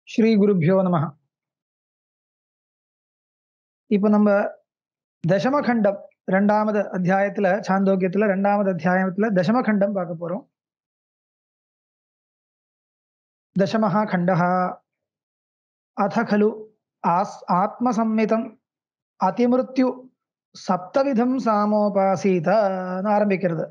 ஸ்ரீ குருப்பியோ நம இப்போ நம்ம தசமகண்டம் ரெண்டாவது அத்தியாயத்துல சாந்தோக்கியத்துல ரெண்டாவது அத்தியாயத்துல தசமகண்டம் பார்க்க போறோம் தசமஹா கண்டஹா அத खलु ஆஸ் ஆத்மசம்மிதம் அதிமிருத்யு சப்தவிதம் சாமோபாசீதன்னு ஆரம்பிக்கிறது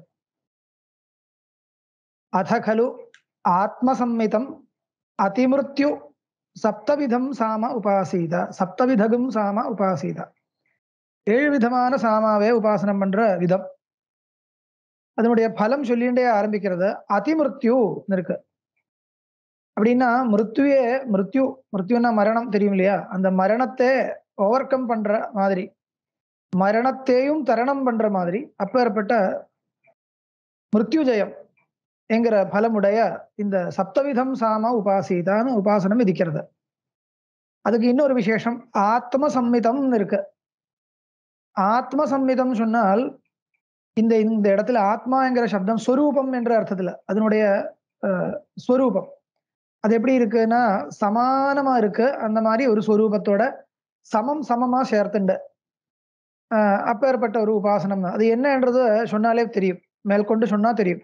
அத खलु ஆத்மசம்மிதம் அதிமிருத்யு சப்தவிதம் சாம உபாசீத சப்தவிதகும் சாம உபாசீத ஏழு விதமான சாமாவே உபாசனம் பண்ற விதம் அதனுடைய பலம் சொல்லிண்டே ஆரம்பிக்கிறது அதிமிருத்யு இருக்கு அப்படின்னா மிருத்யுவே மிருத்யு மிருத்யுன்னா மரணம் தெரியும் இல்லையா அந்த மரணத்தை ஓவர் கம் பண்ற மாதிரி மரணத்தையும் தரணம் பண்ற மாதிரி அப்பேற்பட்ட மிருத்யுஜயம் என்கிற பலமுடைய இந்த சப்தவிதம் சாம உபாசிதான்னு உபாசனம் விதிக்கிறது அதுக்கு இன்னொரு விசேஷம் ஆத்ம சம்மிதம் இருக்கு ஆத்ம சம்மிதம் சொன்னால் இந்த இந்த இடத்துல ஆத்மாங்கிற சப்தம் ஸ்வரூபம் என்ற அர்த்தத்துல அதனுடைய ஸ்வரூபம் அது எப்படி இருக்குன்னா சமானமா இருக்கு அந்த மாதிரி ஒரு ஸ்வரூபத்தோட சமம் சமமா சேர்த்துண்டு அப்பேற்பட்ட ஒரு உபாசனம் அது என்னன்றது சொன்னாலே தெரியும் மேற்கொண்டு சொன்னா தெரியும்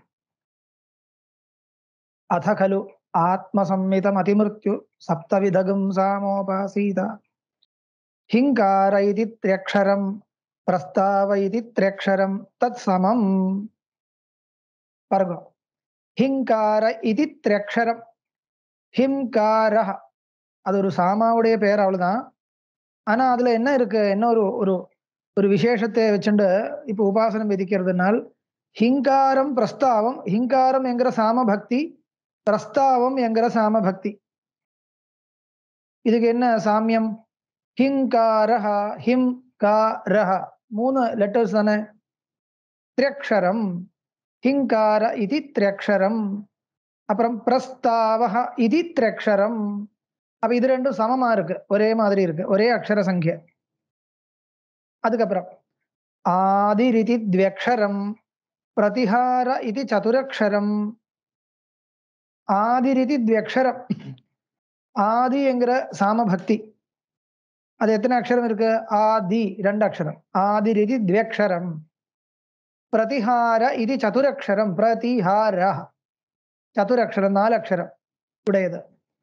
अथ खलु आत्मसंमितमतिमृत्यु सप्तविधगुं सामोपासीत हिङ्कार इति त्र्यक्षरं प्रस्ताव इति त्र्यक्षरं तत्समम् पर्ग ஹிங்கார இது திரக்ஷரம் ஹிம்காரஹ அது ஒரு சாமாவுடைய பேர் அவ்வளவுதான் ஆனா அதுல என்ன இருக்கு என்ன ஒரு ஒரு ஒரு விசேஷத்தை வச்சுட்டு இப்போ உபாசனம் விதிக்கிறதுனால் ஹிங்காரம் பிரஸ்தாவம் ஹிங்காரம் என்கிற சாம பக்தி பிரஸ்தாவம் என்கிற சாம பக்தி இதுக்கு என்ன சாமியம் ஹிங்காரஹ ஹிம் காரஹ மூணு லெட்டர்ஸ் தானே திரக்ஷரம் ஹிங்கார இது திரக்ஷரம் அப்புறம் பிரஸ்தாவக இது திரக்ஷரம் அப்ப இது ரெண்டும் சமமா இருக்கு ஒரே மாதிரி இருக்கு ஒரே அக்ஷர சங்கிய அதுக்கப்புறம் ஆதிரிதி துவக்ஷரம் பிரதிஹார இது சதுரக்ஷரம் ஆதிரிதி துவக்ஷரம் ஆதி என்கிற சாமபக்தி அது எத்தனை அக்ஷரம் இருக்கு ஆதி ரெண்டு அக்ஷரம் ஆதிரிதி துவக்ஷரம் பிரதிஹார இது சதுரக்ஷரம் பிரதிஹார சதுரக்ஷரம் நாலு அக்ஷரம் உடையது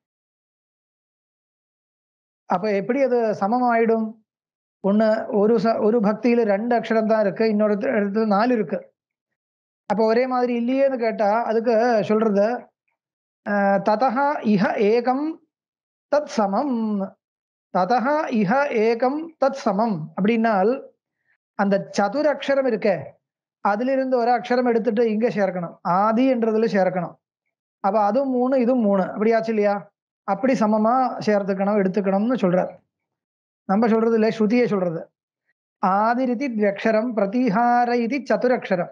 அப்ப எப்படி அது சமம் ஆயிடும் ஒண்ணு ஒரு ச ஒரு பக்தியில ரெண்டு அக்ஷரம் தான் இருக்கு இன்னொரு இடத்துல நாலு இருக்கு அப்போ ஒரே மாதிரி இல்லையேன்னு கேட்டா அதுக்கு சொல்றது ததா இஹ ஏகம் தத் சமம் ததா இஹ ஏகம் தத் சமம் அப்படின்னால் அந்த சதுர அக்ஷரம் இருக்க அதுல இருந்து ஒரு அக்ஷரம் எடுத்துட்டு இங்க சேர்க்கணும் ஆதி என்றதுல சேர்க்கணும் அப்ப அதுவும் மூணு இதுவும் மூணு அப்படியாச்சு இல்லையா அப்படி சமமா சேர்த்துக்கணும் எடுத்துக்கணும்னு சொல்றார் நம்ம சொல்றது இல்லை ஸ்ருதியை சொல்றது ஆதிரிதி துவக்ஷரம் பிரதிஹார இது சதுரக்ஷரம்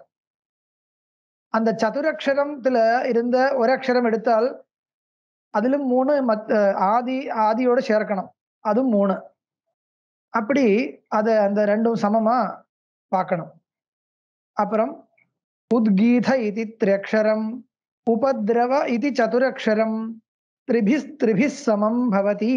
அந்த சதுரக்ஷரத்துல இருந்த ஒரு அக்ஷரம் எடுத்தால் அதிலும் மூணு மத் ஆதி ஆதியோட சேர்க்கணும் அதுவும் மூணு அப்படி அதை அந்த ரெண்டும் சமமா பார்க்கணும் அப்புறம் உத்கீத இது திரக்ஷரம் உபதிரவ இது சதுரக்ஷரம் திரிபிஸ் திரிபிஸ் சமம் பவதி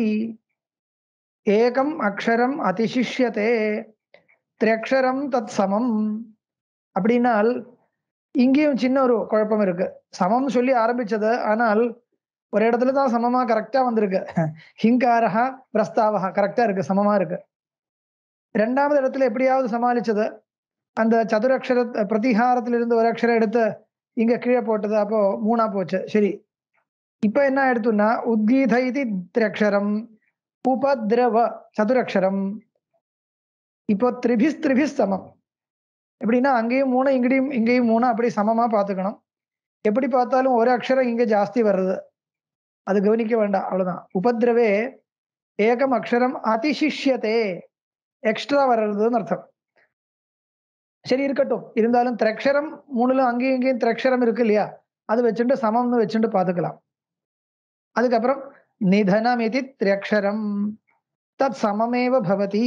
ஏகம் அக்ஷரம் அதிசிஷ்யத்தே திரக்ஷரம் தத் சமம் அப்படின்னால் இங்கேயும் சின்ன ஒரு குழப்பம் இருக்கு சமம் சொல்லி ஆரம்பிச்சது ஆனால் ஒரு இடத்துல தான் சமமா கரெக்டா வந்திருக்கு ஹிங்காரஹா பிரஸ்தாவஹா கரெக்டா இருக்கு சமமா இருக்கு ரெண்டாவது இடத்துல எப்படியாவது சமாளிச்சது அந்த சதுரக்ஷர பிரதிகாரத்திலிருந்து ஒரு அக்ஷரம் எடுத்து இங்க கீழே போட்டது அப்போ மூணா போச்சு சரி இப்ப என்ன எடுத்தோம்னா உத்கீத இது திரக்ஷரம் உபதிரவ சதுரக்ஷரம் இப்போ திரிபிஸ் திரிபிஸ் சமம் எப்படின்னா அங்கேயும் மூணு இங்கேயும் இங்கேயும் மூணு அப்படி சமமா பார்த்துக்கணும் எப்படி பார்த்தாலும் ஒரு அக்ஷரம் இங்க ஜாஸ்தி வர்றது அது கவனிக்க வேண்டாம் அவ்வளவுதான் உபதிரவே ஏகம் அக்ஷரம் அதிசிஷ்யத்தே எக்ஸ்ட்ரா வர்றதுன்னு அர்த்தம் சரி இருக்கட்டும் இருந்தாலும் திரக்ஷரம் மூணுல அங்கேயும் இங்கேயும் திரக்ஷரம் இருக்கு இல்லையா அது வச்சுட்டு சமம்னு வச்சுட்டு பார்த்துக்கலாம் அதுக்கப்புறம் நிதனம் இது திரக்ஷரம் தத் சமமேவ பவதி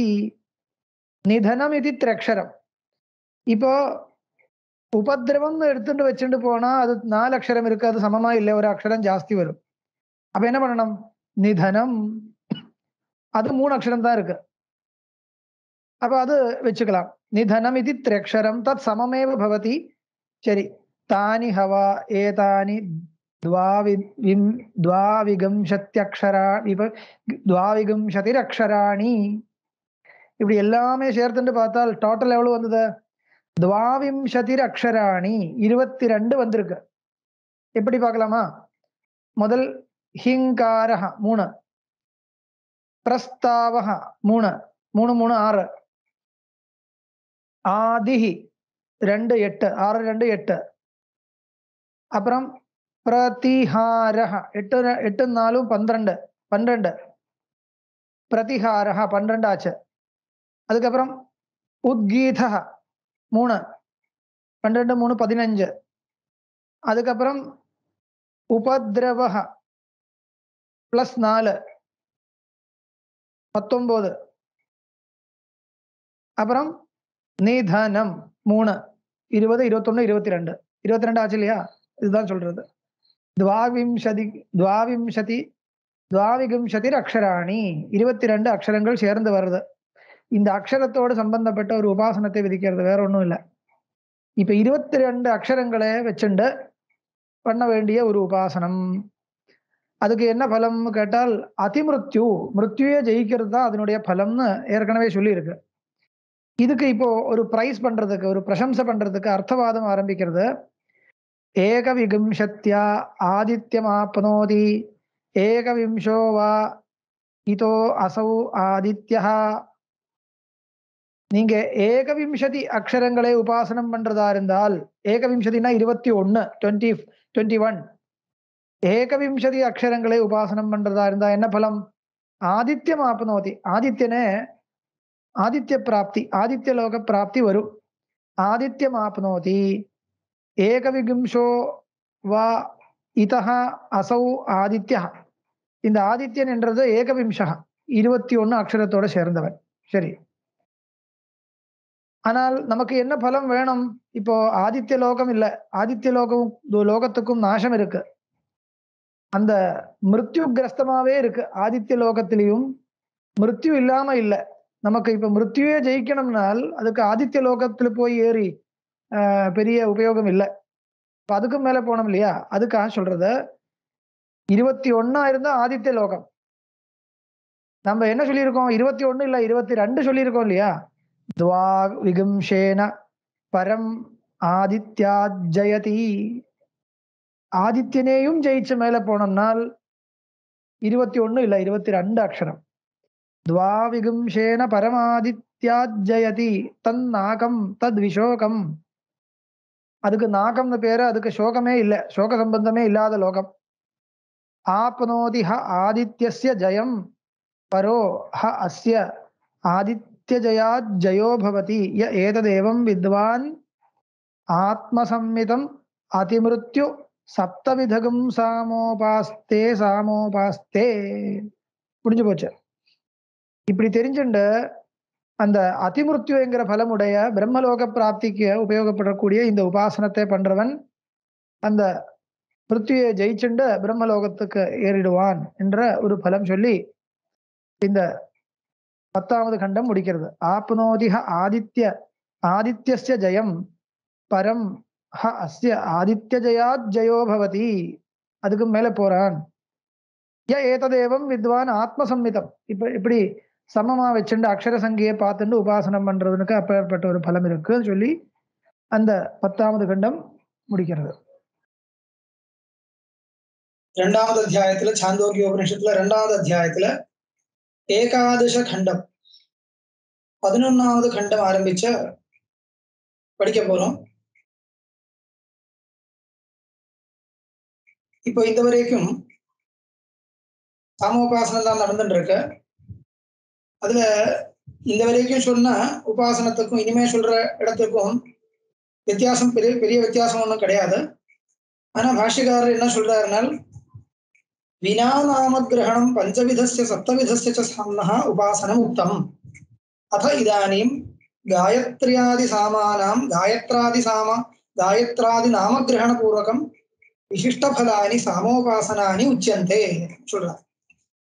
நிதனம் இது திரக்ஷரம் இப்போ உபதிரவம்னு எடுத்துட்டு வச்சுட்டு போனா அது நாலு அக்ஷரம் இருக்கு அது சமமா இல்லை ஒரு அக்ஷரம் ஜாஸ்தி வரும் அப்ப என்ன பண்ணணும் நிதனம் அது மூணு அக்ஷரம் தான் இருக்கு அப்ப அது வச்சுக்கலாம் நிதனம் இது திரக்ஷரம் தத் சமமேவ பவதி சரி தானி ஹவா ஏதானி द्वावि विं द्वाविगंशत्यक्षरा விப द्वाविगंशतिरक्षराणி இப்படி எல்லாமே சேர்த்துட்டு பார்த்தால் டோட்டல் எவ்வளவு வந்தது துவாவிம்சதிர் அக்ஷராணி இருபத்தி ரெண்டு வந்திருக்கு எப்படி பார்க்கலாமா முதல் ஹிங்காரஹ மூணு பிரஸ்தாவஹ மூணு மூணு மூணு ஆறு ஆதிஹி ரெண்டு எட்டு ஆறு ரெண்டு எட்டு அப்புறம் பிரதிஹாரஹ எட்டு ரெ- எட்டு நாலும் பன்னிரண்டு பன்னிரண்டு பிரதிஹாரஹ பன்னிரண்டு ஆச்சு அதுக்கப்புறம் உத்கீத மூணு பன்னிரெண்டு மூணு பதினஞ்சு அதுக்கப்புறம் உபத்ரவஹ பிளஸ் நாலு பத்தொன்பது அப்புறம் நிதனம் மூணு இருபது இருபத்தொன்னு இருபத்தி ரெண்டு இருபத்தி ரெண்டு ஆச்சு இல்லையா இதுதான் சொல்றது துவாவிம்சதி துவாவிம்சதி துவாவிகம்சதிர் அக்ஷராணி இருபத்தி ரெண்டு அக்ஷரங்கள் சேர்ந்து வருது இந்த அக்ஷரத்தோடு சம்பந்தப்பட்ட ஒரு உபாசனத்தை விதிக்கிறது வேற ஒண்ணும் இல்லை இப்ப இருபத்தி ரெண்டு அக்ஷரங்களை வச்சுண்டு பண்ண வேண்டிய ஒரு உபாசனம் அதுக்கு என்ன பலம்னு கேட்டால் அதிமிருத்யு மிருத்யுவே ஜெயிக்கிறது தான் அதனுடைய பலம்னு ஏற்கனவே சொல்லியிருக்கு இதுக்கு இப்போ ஒரு பிரைஸ் பண்றதுக்கு ஒரு பிரசம்சை பண்றதுக்கு அர்த்தவாதம் ஆரம்பிக்கிறது ஏகவிகம்சத்யா ஆதித்யமாப்னோதி ஏகவிம்சோ வா இதோ அசௌ ஆதித்யா நீங்க ஏகவிம்சதி அக்ஷரங்களை உபாசனம் பண்றதா இருந்தால் ஏகவிம்சதினா இருபத்தி ஒன்னு டுவெண்ட்டி டுவெண்ட்டி ஒன் ஏகவிம்சதி அக்ஷரங்களை உபாசனம் பண்றதா இருந்தா என்ன பலம் ஆதித்யம் ஆப்னோதி ஆதித்யனே ஆதித்ய பிராப்தி ஆதித்ய லோக பிராப்தி வரும் ஆதித்யம் ஆப்னோதி ஏகவிகும்சோ வா இதஹ அசௌ ஆதித்யா இந்த ஆதித்யன் என்றது ஏகவிம்சா இருபத்தி ஒன்னு அக்ஷரத்தோட சேர்ந்தவன் சரி ஆனால் நமக்கு என்ன பலம் வேணும் இப்போ ஆதித்ய லோகம் இல்ல ஆதித்ய லோகம் லோகத்துக்கும் நாசம் இருக்கு அந்த மிருத்யு கிரஸ்தமாவே இருக்கு ஆதித்ய லோகத்திலையும் மிருத்யு இல்லாம இல்ல நமக்கு இப்ப மிருத்யுவே ஜெயிக்கணும்னால் அதுக்கு ஆதித்ய லோகத்துல போய் ஏறி ஆஹ், பெரிய உபயோகம் இல்லை இப்ப அதுக்கும் மேல போனோம் இல்லையா அதுக்காக சொல்றது இருபத்தி ஒன்னா இருந்தா ஆதித்ய லோகம் நம்ம என்ன சொல்லியிருக்கோம் இருபத்தி ஒண்ணு இல்ல இருபத்தி ரெண்டு சொல்லியிருக்கோம் இல்லையா துவா விகம்சேன பரம் ஆதித்யா ஜெயதி ஆதித்யனேயும் ஜெயிச்சு மேல போனோம்னால் இருபத்தி ஒண்ணு இல்ல இருபத்தி ரெண்டு அக்ஷரம் துவாவிகும்சேன பரமாதித்யா ஜெயதி தன் நாகம் தத் விஷோகம் அதுக்கு நாகம்னு பேரு அதுக்கு சோகமே இல்லை சோக சம்பந்தமே இல்லாத லோகம் ஆப்னோதி ஹ ஆதித்யஸ்ய ஜயம் பரோ ஹ அஸ்ய ஆதித்யஜயாத் ஜயோ பவதி ய ஏததேவம் வித்வான் ஆத்மசம்மிதம் அதிமிருத்யு சப்தவிதகும் சாமோபாஸ்தே சாமோபாஸ்தே முடிஞ்சு போச்சு இப்படி தெரிஞ்சுண்டு அந்த அதிமிருத்யுங்கிற பலமுடைய பிரம்மலோக பிராப்திக்கு உபயோகப்படக்கூடிய இந்த உபாசனத்தை பண்றவன் அந்த மிருத்யுவை ஜெயிச்சுண்டு பிரம்மலோகத்துக்கு ஏறிடுவான் என்ற ஒரு பலம் சொல்லி இந்த பத்தாவது கண்டம் முடிக்கிறது ஆப்னோதிஹ ஆதித்ய ஆதித்யஸ்ய ஜெயம் பரம் ஹ அஸ்ய ஆதித்ய ஜயாத் ஜயோ பவதி அதுக்கு மேல போறான் ய ஏததேவம் வித்வான் ஆத்மசம்மிதம் இப்ப இப்படி சமமா வச்சுண்டு அக்ஷர சங்கியை பார்த்துட்டு உபாசனம் பண்றதுக்கு அப்பேற்பட்ட ஒரு பலம் இருக்குன்னு சொல்லி அந்த பத்தாவது கண்டம் முடிக்கிறது ரெண்டாவது அத்தியாயத்துல சாந்தோக்கிய உபனிஷத்துல ரெண்டாவது அத்தியாயத்துல ஏகாதச கண்டம் பதினொன்னாவது கண்டம் ஆரம்பிச்ச படிக்க போறோம் இப்போ இந்த வரைக்கும் சாமோபாசனம் தான் நடந்துட்டு இருக்கு அதுல இந்த வரைக்கும் சொன்ன உபாசனத்துக்கும் இனிமே சொல்ற இடத்துக்கும் வித்தியாசம் பெரிய பெரிய வித்தியாசம் ஒன்றும் கிடையாது ஆனா பாஷ்யக்காரர் என்ன சொல்றாருனால் வினா நாமகிரகணம் பஞ்சவிதஸ்ய சப்தவிதஸ்ய ச சாம்னः உபாசனம் உக்தம் அத இதானீம் காயத்ரியாதி சாமானாம் காயத்ராதி சாம காயத்ராதி நாமகிரகணபூர்வகம் விசிஷ்டபலானி சாமோபாசனானி உச்சியந்தே சொல்றார்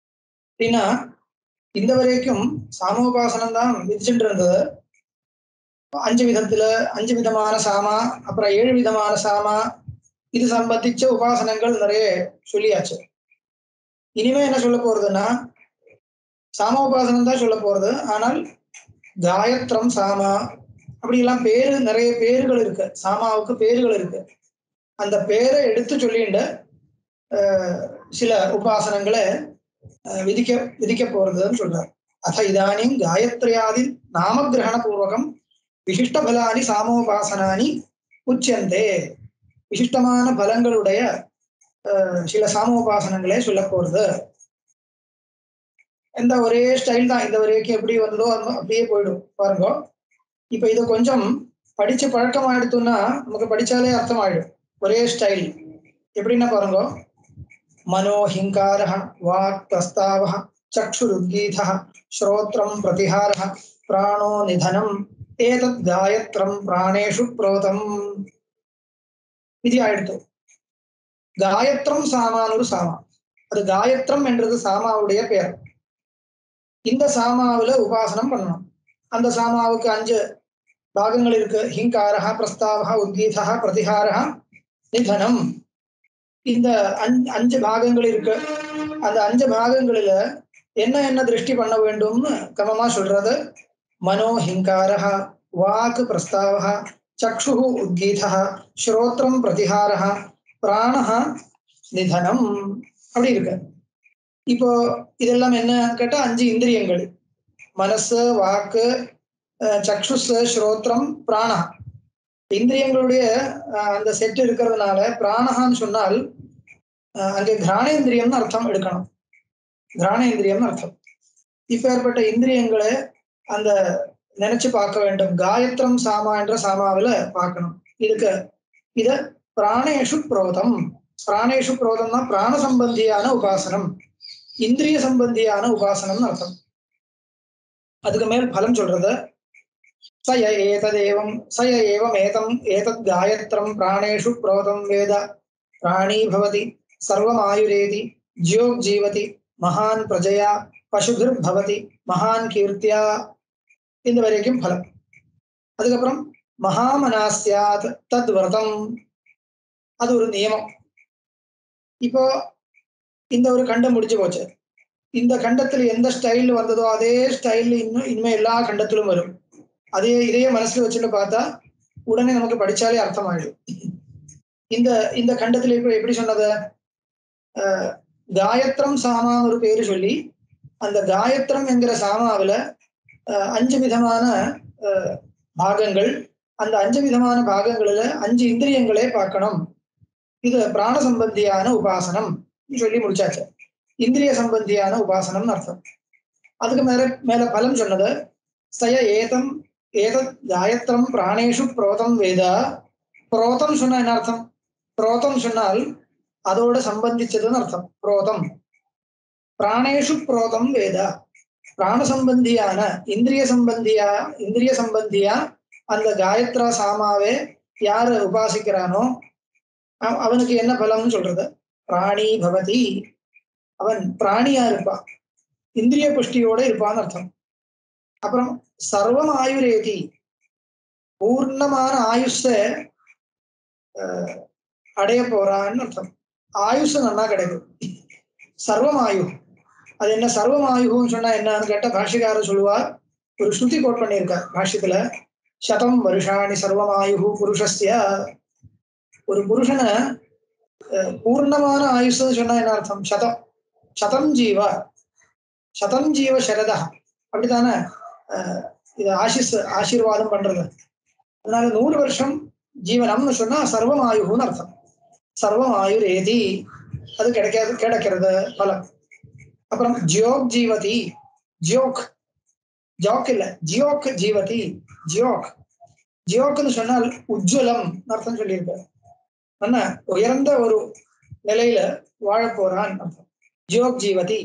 அப்படின்னா இந்த வரைக்கும் சாமோபாசனம் தான் விதிச்சுட்டு இருந்தது அஞ்சு விதத்துல அஞ்சு விதமான சாமா அப்புறம் ஏழு விதமான சாமா இது சம்பந்திச்ச உபாசனங்கள் நிறைய சொல்லியாச்சு இனிமே என்ன சொல்ல போறதுன்னா சாம உபாசனம் தான் சொல்ல போறது ஆனால் காயத்ரம் சாமா அப்படிலாம் பேரு நிறைய பேர்கள் இருக்கு சாமாவுக்கு பேர்கள் இருக்கு அந்த பேரை எடுத்து சொல்லிண்டு அஹ், சில உபாசனங்களை அஹ், விதிக்க விதிக்க போறதுன்னு சொல்றார் அத இதானிம் காயத்ரியாதி நாமகிரகண பூர்வகம் விசிஷ்ட பலானி சாமோபாசனானி உச்சந்தே விசிஷ்டமான பலங்களுடைய அஹ், சில சாமோபாசனங்களே சொல்ல போறது இந்த ஒரே ஸ்டைல் தான் இந்த வரைக்கும் எப்படி வந்ததோ அந்த அப்படியே போயிடும் பாருங்க இப்ப இதை கொஞ்சம் படிச்சு பழக்கம் ஆயிடுத்துன்னா நமக்கு படிச்சாலே அர்த்தம் ஆயிடும் ஒரே ஸ்டைல் எப்படின்னா பாருங்க மனோஹிங்கார வாக் பிரஸ்தாவ சக்ஷுருத்கீத ஸ்ரோத்ரம் பிரதிஹார பிராணோ நிதனம் ஏதத் காயத்ரம் பிராணேஷு புரோதம் இது ஆயிடுத்து காயத்ரம் சாமான் ஒரு சாமா அது காயத்ரம் என்றது சாமாவுடைய பெயர் இந்த சாமாவுல உபாசனம் பண்ணணும் அந்த சாமாவுக்கு அஞ்சு பாகங்கள் இருக்கு ஹிங்காரா பிரஸ்தாவா உத்கீதா பிரதிஹாரா நிதனம் இந்த அஞ்சு அஞ்சு பாகங்கள் இருக்கு அந்த அஞ்சு பாகங்களில என்ன என்ன திருஷ்டி பண்ண வேண்டும்னு கமமா சொல்றது மனோ ஹிங்காரா வாக் பிரஸ்தாவா சக்ஷு உத்கீதா ஸ்ரோத்ரம் பிரதிஹாரா பிராணஹ நிதனம் அப்படி இருக்கு இப்போ இதெல்லாம் என்ன கேட்டா அஞ்சு இந்திரியங்கள் மனசு வாக்கு அஹ், சக்ஷுஸ் ஸ்ரோத்ரம் பிராணா இந்திரியங்களுடைய அஹ், அந்த செட் இருக்கிறதுனால பிராணஹான்னு சொன்னால் அஹ், அங்கே கிராணேந்திரியம்னு அர்த்தம் எடுக்கணும் கிராணேந்திரியம்னு அர்த்தம் இப்ப ஏற்பட்ட இந்திரியங்களை அந்த நினைச்சு பார்க்க வேண்டும் காயத்ரம் சாமா என்ற சாமாவில பார்க்கணும் இதுக்கு இத பிராணேஷு புரோதம் பிராணேஷு புரோதம்னா பிராண சம்பந்தியான உபாசனம் இந்திரிய சம்பந்தியான உபாசனம்னு அர்த்தம் அதுக்கு மேல் பலம் சொல்றது சய ஏததேவம் சய ஏவம் ஏதம் ஏதத் காயத்ரம் பிராணேஷு புரோதம் வேத பிராணீ பவதி சர்வம் ஆயுரேதி ஜியோக் ஜீவதி மகான் பிரஜயா பசுபிர் பவதி மகான் கீர்த்தியா இந்த வரைக்கும் பலம் அதுக்கப்புறம் மகாமனாஸ்யாத் தத் விரதம் அது ஒரு நியமம் இப்போ இந்த ஒரு கண்டம் முடிஞ்சு போச்சு இந்த கண்டத்துல எந்த ஸ்டைல் வந்ததோ அதே ஸ்டைல் இன்னும் இனிமே எல்லா கண்டத்திலும் வரும் அதே இதையே மனசுல வச்சுட்டு பார்த்தா உடனே நமக்கு படிச்சாலே அர்த்தமாயிடும் இந்த இந்த கண்டத்துல இப்ப எப்படி சொன்னது அஹ், காயத்ரம் சாமான்னு ஒரு பேரு சொல்லி அந்த காயத்ரம் என்கிற சாமாவுல அஹ், அஞ்சு விதமான அஹ், பாகங்கள் அந்த அஞ்சு விதமான பாகங்களில அஞ்சு இந்திரியங்களே பார்க்கணும் இது பிராண சம்பந்தியான உபாசனம் சொல்லி முடிச்சாச்சு இந்திரிய சம்பந்தியான உபாசனம்னு அர்த்தம் அதுக்கு மேல மேல பலம் சொன்னது சய ஏதம் ஏதத் காயத்ரம் பிராணேஷு புரோதம் வேதா புரோதம் சொன்னா என்ன அர்த்தம் புரோதம் சொன்னால் அதோட சம்பந்திச்சதுன்னு அர்த்தம் புரோதம் பிராணேஷு புரோதம் வேதா பிராண சம்பந்தியான இந்திரிய சம்பந்தியா இந்திரிய சம்பந்தியா அந்த காயத்ரா சாமாவே யாரு உபாசிக்கிறானோ அவ- அவனுக்கு என்ன பலம்னு சொல்றது பிராணி பவதி அவன் பிராணியா இருப்பான் இந்திரிய புஷ்டியோட இருப்பான்னு அர்த்தம் அப்புறம் சர்வம் ஆயுரேதி பூர்ணமான ஆயுஷ அஹ், அடைய போறான்னு அர்த்தம் ஆயுஷ் நல்லா கிடைக்கும் சர்வம் ஆயு அது என்ன சர்வம் ஆயுன்னு சொன்னா என்னன்னு கேட்டா பாஷ்யக்காரர் சொல்லுவார் ஒரு ஸ்ருதி கோட் பண்ணியிருக்கார் பாஷ்யத்துல சதம் வருஷாணி சர்வமாயு புருஷஸ்ய ஒரு புருஷனை அஹ், பூர்ணமான ஆயுஷ்ன்னு சொன்னா என்ன அர்த்தம் சதம் சதம் ஜீவ சதம் ஜீவ சரதா அப்படித்தானே அஹ், இது ஆசிஸ் ஆசீர்வாதம் பண்றது அதனால நூறு வருஷம் ஜீவனம்னு சொன்னா சர்வம் ஆயுன்னு அர்த்தம் சர்வம் ஆயுர் ஏதி அது கிடைக்காது கிடைக்கிறது பலம் அப்புறம் ஜியோக் ஜீவதி ஜியோக் ஜோக் இல்ல ஜியோக் ஜீவதி ஜியோக் ஜியோக்னு சொன்னால் உஜ்வலம் அர்த்தம் சொல்லியிருக்காரு என்ன உயர்ந்த ஒரு நிலையில வாழ போறான் அர்த்தம் ஜியோக் ஜீவதி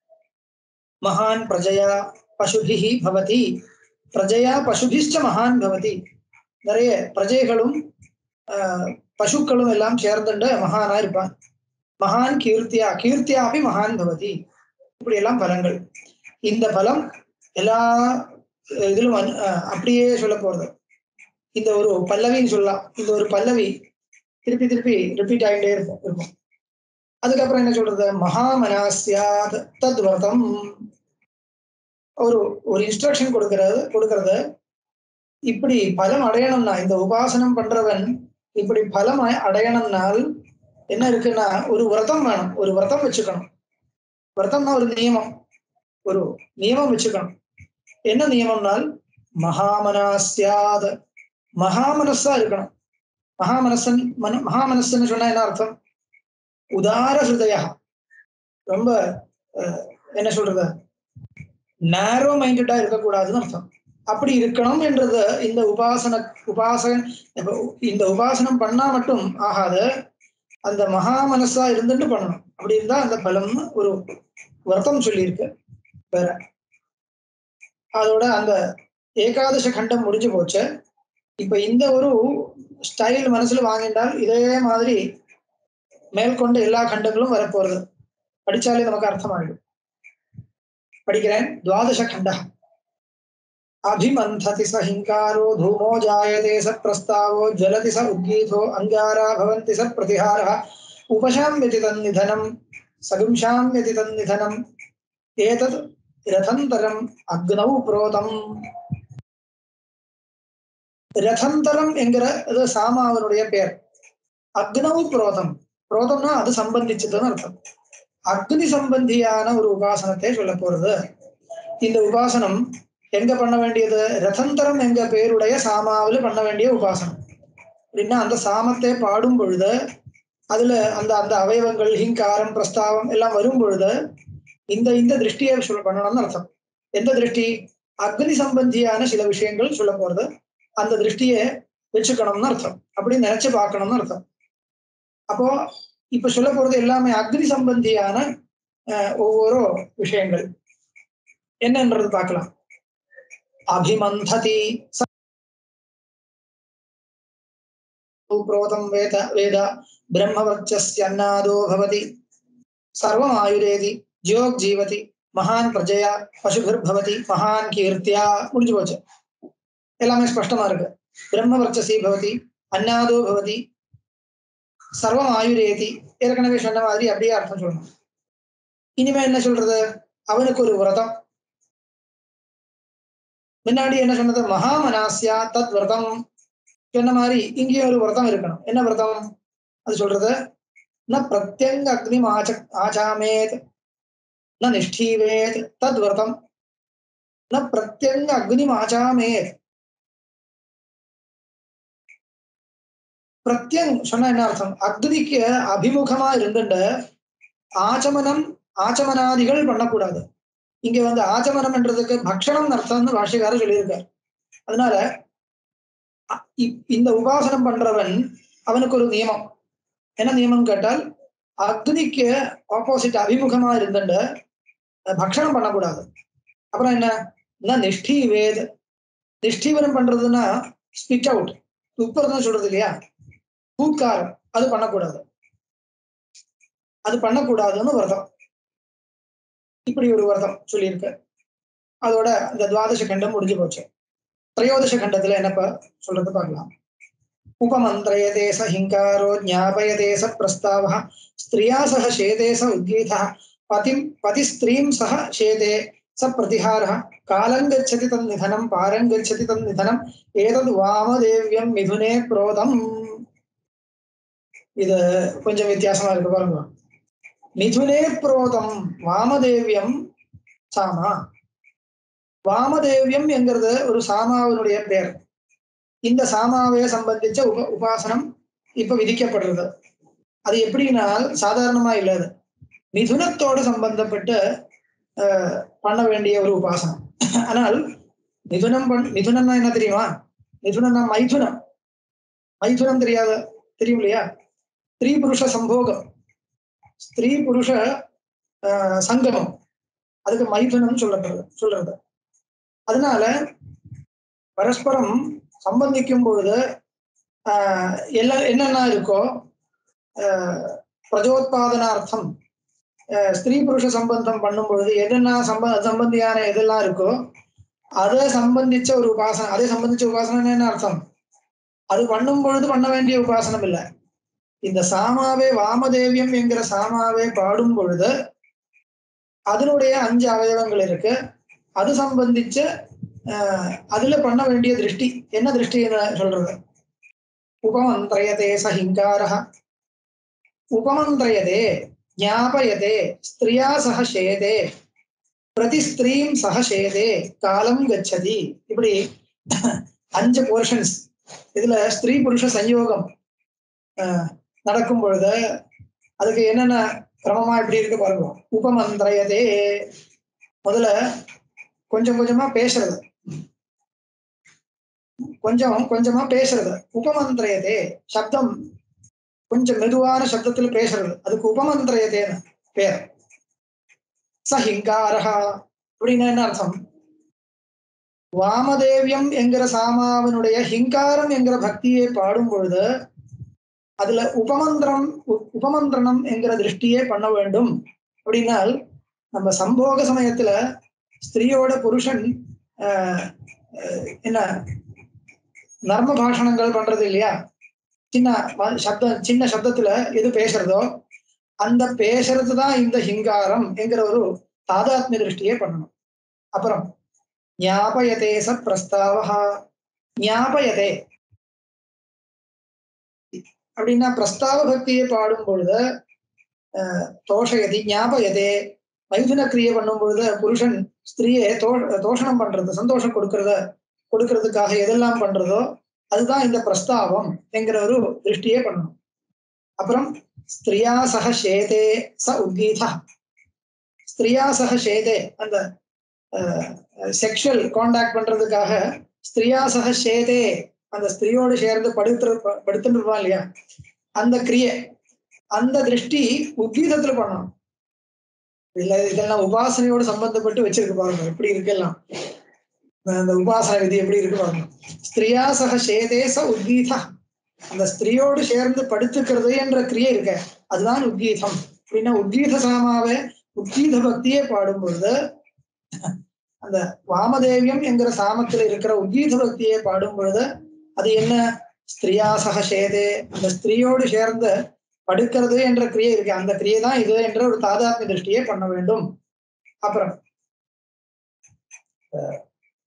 மகான் பிரஜயா பசுபிஹி பவதி பிரஜயா பசுபிஷ்ட மகான் பவதி நிறைய பிரஜைகளும் ஆஹ், பசுக்களும் எல்லாம் சேர்ந்துட்ட மகானா இருப்பான் மகான் கீர்த்தியா கீர்த்தியாபி மகான் பவதி இப்படி எல்லாம் பலங்கள் இந்த பலம் எல்லா இதிலும் வந்து- அஹ் அப்படியே சொல்ல போறது இந்த ஒரு பல்லவின்னு சொல்லலாம் இந்த ஒரு பல்லவி திருப்பி திருப்பி ரிப்பீட் ஆகிட்டே இருக்கும் இருக்கும் அதுக்கப்புறம் என்ன சொல்றது மகாமனாஸ்யாத் தத் விரதம் ஒரு ஒரு இன்ஸ்ட்ரக்ஷன் கொடுக்கறது கொடுக்கறது இப்படி பலம் அடையணும்னா இந்த உபாசனம் பண்றவன் இப்படி பலம் அ- அடையணும்னால் என்ன இருக்குன்னா ஒரு விரதம் வேணும் ஒரு விரதம் வச்சுக்கணும் விரதம்னா ஒரு நியமம் ஒரு நியமம் வச்சுக்கணும் என்ன நியமம்னால் மகாமனாஸ்யாத் மகாமனஸா இருக்கணும் மகாமனசன் மன மகாமனசுன்னு சொன்னா என்ன அர்த்தம் உதார ஹிருதயா ரொம்ப அஹ், என்ன சொல்றது நேரோ மைண்டடா இருக்கக்கூடாதுன்னு அர்த்தம் அப்படி இருக்கணும் என்றது இந்த உபாசன உபாசன் இப்ப இந்த உபாசனம் பண்ணா மட்டும் ஆகாது அந்த மகா மனசா இருந்துட்டு பண்ணணும் அப்படி இருந்தா அந்த பலம்னு ஒரு விரதம் சொல்லியிருக்கு வேற அதோட அந்த ஏகாதச கண்டம் முடிஞ்சு போச்சு இப்ப இந்த ஒரு ஸ்டைல் மனசுல வாங்கிட்டால் இதே மாதிரி மேற்கொண்டு எல்லா கண்டங்களும் வரப்போறது படிச்சாலே நமக்கு அர்த்தமாயிடும் படிக்கிறேன் துவாதச கண்ட அபிமந்ததி ச ஹிங்காரோ धूमो जायते स प्रस्तावो ज्वलति स उद्गीतो अङ्गारा भवन्ति स प्रतिहारः उपशाम्यति तन्निधनं सगुंशाम्यति तन्निधनम् एतत् रथन्तरम् अग्नौ प्रोतम् ரதந்தரம் என்கிற அது சாமாவனுடைய பெயர் அக்னவு புரோதம் புரோதம்னா அது சம்பந்திச்சதுன்னு அர்த்தம் அக்னி சம்பந்தியான ஒரு உபாசனத்தை சொல்ல போறது இந்த உபாசனம் எங்க பண்ண வேண்டியது ரதந்தரம் எங்க பேருடைய சாமாவில் பண்ண வேண்டிய உபாசனம் அப்படின்னா அந்த சாமத்தை பாடும் பொழுது அதுல அந்த அந்த அவயவங்கள் ஹிங்காரம் பிரஸ்தாவம் எல்லாம் வரும் பொழுது இந்த இந்த திருஷ்டியை சொல்ல பண்ணணும்னு அர்த்தம் எந்த திருஷ்டி அக்னி சம்பந்தியான சில விஷயங்கள் சொல்ல போறது அந்த திருஷ்டியை வச்சுக்கணும்னு அர்த்தம் அப்படி நினைச்சு பார்க்கணும்னு அர்த்தம் அப்போ இப்ப சொல்ல போறது எல்லாமே அக்னி சம்பந்தியான அஹ், ஒவ்வொரு விஷயங்கள் என்னன்றது பார்க்கலாம் அபிமந்ததி ச- புரோதம் வேத வேத பிரம்மவர்ச்சஸ்யன்னாதோ பவதி சர்வம் ஆயுரேதி ஜியோக் ஜீவதி மகான் பிரஜயா பசுபிர்பவதி மகான் கீர்த்தியா முடிஞ்சு போச்சு எல்லாமே ஸ்பஷ்டமா இருக்கு பிரம்மவர்ச்சசி பவதி அன்னாதோ பவதி சர்வம் ஆயுரேதி ஏற்கனவே சொன்ன மாதிரி அப்படியே அர்த்தம் சொல்லணும் இனிமே என்ன சொல்றது அவனுக்கு ஒரு விரதம் முன்னாடி என்ன சொன்னது மகாமனாஸ்யா தத் விரதம் சொன்ன மாதிரி இங்கேயும் ஒரு விரதம் இருக்கணும் என்ன விரதம் அது சொல்றது ந பிரத்யங்க அக்னி ஆச்ச ஆச்சாமேத் ந நிஷ்டீவேத் தத் விரதம் ந பிரத்யங்க அக்னி ஆச்சாமேத் பிரத்யங் சொன்னா என்ன அர்த்தம் அக்னிக்கு அபிமுகமா இருந்துட்டு ஆச்சமனம் ஆச்சமனாதிகள் பண்ணக்கூடாது இங்க வந்து ஆச்சமனம்ன்றதுக்கு பக்ஷணம் அர்த்தம்னு பாஷைக்காரர் சொல்லியிருக்கார் அதனால அ- இ- இந்த உபாசனம் பண்றவன் அவனுக்கு ஒரு நியமம் என்ன நியமம் கேட்டால் அக்னிக்கு ஆப்போசிட் அபிமுகமா இருந்துட்டு அஹ், பக்ஷணம் பண்ணக்கூடாது அப்புறம் என்ன என்ன நிஷ்டி வேத் நிஷ்டீவனம் பண்றதுன்னா ஸ்பிட் அவுட் துப்புறதுன்னு சொல்றது இல்லையா பூக்காரம் அது பண்ணக்கூடாது அது பண்ணக்கூடாதுன்னு விரதம் இப்படி ஒரு விரதம் சொல்லியிருக்கு அதோட இந்த துவாதச கண்டம் முடிஞ்சு போச்சு திரையோதச கண்டத்துல என்னப்ப சொல்றது பார்க்கலாம் உபமந்திரயதே ச ஹிங்காரோ ஞாபயதே ச பிரஸ்தாவ ஸ்திரியா சக சேதே ச உத்கீதः பதிம் பதிஸ்திரீம் சக சேதே ச பிரதிஹாரः காலம் கச்சதி தன் நிதனம் பாரம் கச்சதி தன் நிதனம் ஏதது வாமதேவியம் மிதுனே புரோதம் இது கொஞ்சம் வித்தியாசமா இருக்கு பாருங்க மிதுனே புரோதம் வாமதேவியம் சாமா வாமதேவியம் என்கிறது ஒரு சாமாவினுடைய பெயர் இந்த சாமாவை சம்பந்திச்ச உப உபாசனம் இப்ப விதிக்கப்படுறது அது எப்படின்னா சாதாரணமா இல்லாது மிதுனத்தோடு சம்பந்தப்பட்டு அஹ், பண்ண வேண்டிய ஒரு உபாசனம் ஆனால் மிதுனம் பண் மிதுனம்னா என்ன தெரியுமா மிதுனம்னா மைதுனம் மைதுனம் தெரியாத தெரியும் இல்லையா ஸ்திரீ புருஷ சம்போகம் ஸ்திரீ புருஷ ஆஹ், சங்கமம் அதுக்கு மைதுனம் சொல்லப்படுறது சொல்றது அதனால பரஸ்பரம் சம்பந்திக்கும் பொழுது ஆஹ், எல்லா என்னென்ன இருக்கோ ஆஹ், பிரஜோத்பாதனார்த்தம் அஹ், ஸ்திரீ புருஷ சம்பந்தம் பண்ணும் பொழுது எதெல்லாம் சம்ப சம்பந்தியான எதெல்லாம் இருக்கோ அதை சம்பந்திச்ச ஒரு உபாசனை அதை சம்பந்திச்ச உபாசனை என்ன அர்த்தம் அது பண்ணும் பொழுது பண்ண வேண்டிய உபாசனம் இல்லை இந்த சாமாவே வாமதேவியம் என்கிற சாமாவே பாடும் பொழுது அதனுடைய அஞ்சு அவயவங்கள் இருக்கு அது சம்பந்திச்ச அஹ், அதுல பண்ண வேண்டிய திருஷ்டி என்ன திருஷ்டி சொல்றது உபமந்திரயதே சஹிங்காரः உபமந்திரயதே ஞாபயதே ஸ்திரியா சக சேதே பிரதி ஸ்திரீம் சக சேதே காலம் கச்சதி இப்படி அஞ்சு போர்ஷன்ஸ் இதுல ஸ்திரீ புருஷ சஞ்யோகம் அஹ், நடக்கும் பொழுது அதுக்கு என்னென்ன கிரமமா இப்படி இருக்கு பாருங்க உபமந்திரயதே முதல்ல கொஞ்சம் கொஞ்சமா பேசுறது கொஞ்சம் கொஞ்சமா பேசுறது உபமந்திரயதே சப்தம் கொஞ்சம் மெதுவான சப்தத்துல பேசுறது அதுக்கு உபமந்திரயதேன்னு பேர் சஹிங்காரஹா அப்படின்னா என்ன அர்த்தம் வாமதேவியம் என்கிற சாமாவினுடைய ஹிங்காரம் என்கிற பக்தியை பாடும் பொழுது அதுல உபமந்திரம் உ- உபமந்திரணம் என்கிற திருஷ்டியே பண்ண வேண்டும் அப்படின்னால் நம்ம சம்போக சமயத்துல ஸ்திரீயோட புருஷன் ஆஹ், ஆஹ், என்ன நர்ம பாஷணங்கள் பண்றது இல்லையா சின்ன ம- சப்தம் சின்ன சப்தத்துல எது பேசுறதோ அந்த பேசுறது தான் இந்த ஹிங்காரம் என்கிற ஒரு தாதாத்மிய திருஷ்டியே பண்ணணும் அப்புறம் ஞாபயதே ச பிரஸ்தாவஹா ஞாபயதே அப்படின்னா பிரஸ்தாவ பக்தியை பாடும் பொழுது அஹ், தோஷயதி ஞாபயதே மைதுன கிரியை பண்ணும் பொழுது புருஷன் ஸ்திரீயை தோ தோஷணம் பண்றது சந்தோஷம் கொடுக்கறத கொடுக்கறதுக்காக எதெல்லாம் பண்றதோ அதுதான் இந்த பிரஸ்தாவம் என்கிற ஒரு திருஷ்டியே பண்ணணும் அப்புறம் ஸ்திரியா சக ஷேதே ச உத்கீதா ஸ்திரியா சக ஷேதே அந்த செக்ஷுவல் காண்டாக்ட் பண்றதுக்காக ஸ்திரியா சக ஷேதே அந்த ஸ்திரியோடு சேர்ந்து படுத்து படுத்துட்டு இருப்பான் இல்லையா அந்த கிரியை அந்த திருஷ்டி உத்கீதத்துல பண்ணணும் இல்ல இதெல்லாம் உபாசனையோடு சம்பந்தப்பட்டு வச்சிருக்கு பாருங்க எப்படி இருக்கெல்லாம் அந்த உபாசன விதி எப்படி இருக்கு பாருங்க ஸ்திரியா சக சேதே ச உத்கீதா அந்த ஸ்திரியோடு சேர்ந்து படுத்துக்கிறது என்ற கிரியை இருக்க அதுதான் உத்கீதம் அப்படின்னா உத்கீத சாமாவே உத்கீத பக்தியே பாடும் பொழுது அந்த வாமதேவியம் என்கிற சாமத்துல இருக்கிற உத்கீத பக்தியை பாடும் பொழுது அது என்ன ஸ்திரியா சக சேதே அந்த ஸ்திரியோடு சேர்ந்து படுக்கிறது என்ற கிரியை இருக்கு அந்த கிரியை தான் இது என்ற ஒரு தாதாத்மிய திருஷ்டியை பண்ண வேண்டும் அப்புறம் அஹ்,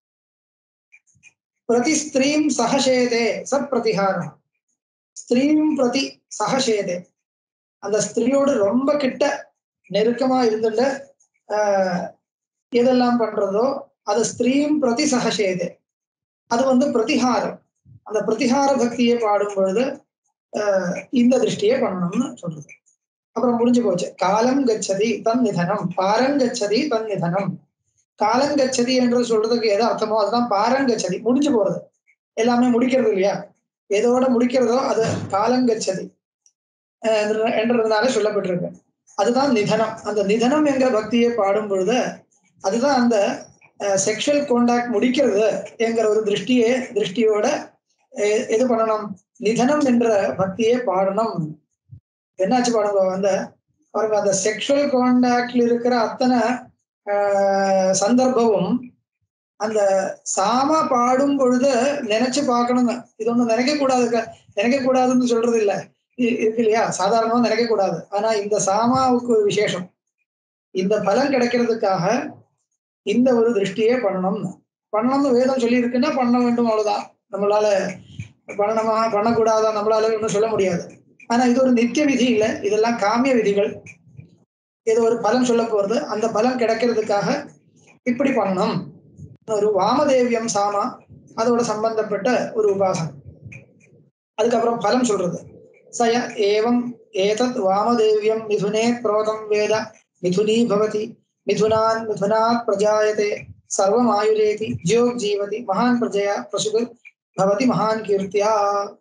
பிரதி ஸ்திரீம் சகசேதே ச பிரதிகாரம் ஸ்திரீம் பிரதி சகசேதே அந்த ஸ்திரீயோடு ரொம்ப கிட்ட நெருக்கமா இருந்துட்டு ஆஹ், எதெல்லாம் பண்றதோ அது ஸ்திரீம் பிரதி சகசேதே அது வந்து பிரதிகாரம் அந்த பிரதிகார பக்தியை பாடும் பொழுது ஆஹ், இந்த திருஷ்டியை பண்ணணும்னு சொல்றது அப்புறம் முடிஞ்சு போச்சு காலம் கச்சதி தன் நிதனம் பாரங்கச்சதி தன் நிதனம் காலங்கச்சதி என்று சொல்றதுக்கு எது அர்த்தமோ அதுதான் பாரங்கச்சதி முடிஞ்சு போறது எல்லாமே முடிக்கிறது இல்லையா எதோட முடிக்கிறதோ அது காலங்கச்சதி அஹ் என்ற- என்றதுனால சொல்லப்பட்டிருக்கு அதுதான் நிதனம் அந்த நிதனம் என்கிற பக்தியை பாடும் பொழுது அதுதான் அந்த செக்ஷுவல் காண்டாக்ட் முடிக்கிறது என்கிற ஒரு திருஷ்டியே திருஷ்டியோட எ- எது பண்ணணும் நிதனம் என்ற பக்தியை பாடணும் என்னாச்சு பாடுங்க அந்த பாருங்க அந்த செக்ஷுவல் காண்டாக்ட்ல இருக்கிற அத்தனை ஆஹ், சந்தர்ப்பமும் அந்த சாம பாடும் பொழுது நினைச்சு பார்க்கணுங்க இது ஒண்ணும் நினைக்க கூடாது நினைக்க கூடாதுன்னு சொல்றது இல்ல இ- இருக்கு இல்லையா சாதாரணமா நினைக்க கூடாது ஆனா இந்த சாமாவுக்கு ஒரு விசேஷம் இந்த பலன் கிடைக்கிறதுக்காக இந்த ஒரு திருஷ்டியே பண்ணணும் பண்ணணும்னு வேதம் சொல்லி இருக்குன்னா பண்ண வேண்டும் அவ்வளவுதான் நம்மளால பண்ணணுமா பண்ணக்கூடாதா நம்மளால ஒன்றும் சொல்ல முடியாது ஆனா இது ஒரு நித்திய விதி இல்லை இதெல்லாம் காமிய விதிகள் ஏதோ ஒரு பலன் சொல்ல போறது அந்த பலன் கிடைக்கிறதுக்காக இப்படி பண்ணணும் ஒரு வாமதேவியம் சாமா அதோட சம்பந்தப்பட்ட ஒரு உபாசனம் அதுக்கப்புறம் பலன் சொல்றது சய ஏவம் ஏதத் வாமதேவியம் மிதுனே புரோதம் வேத மிதுனீ பவதி மிதுனான் மிதுனாத் பிரஜாயதே சர்வம் ஆயுரேதி ஜியோக் ஜீவதி மகான் பிரஜயா பசுகு பவதி மகான் கீர்த்தியா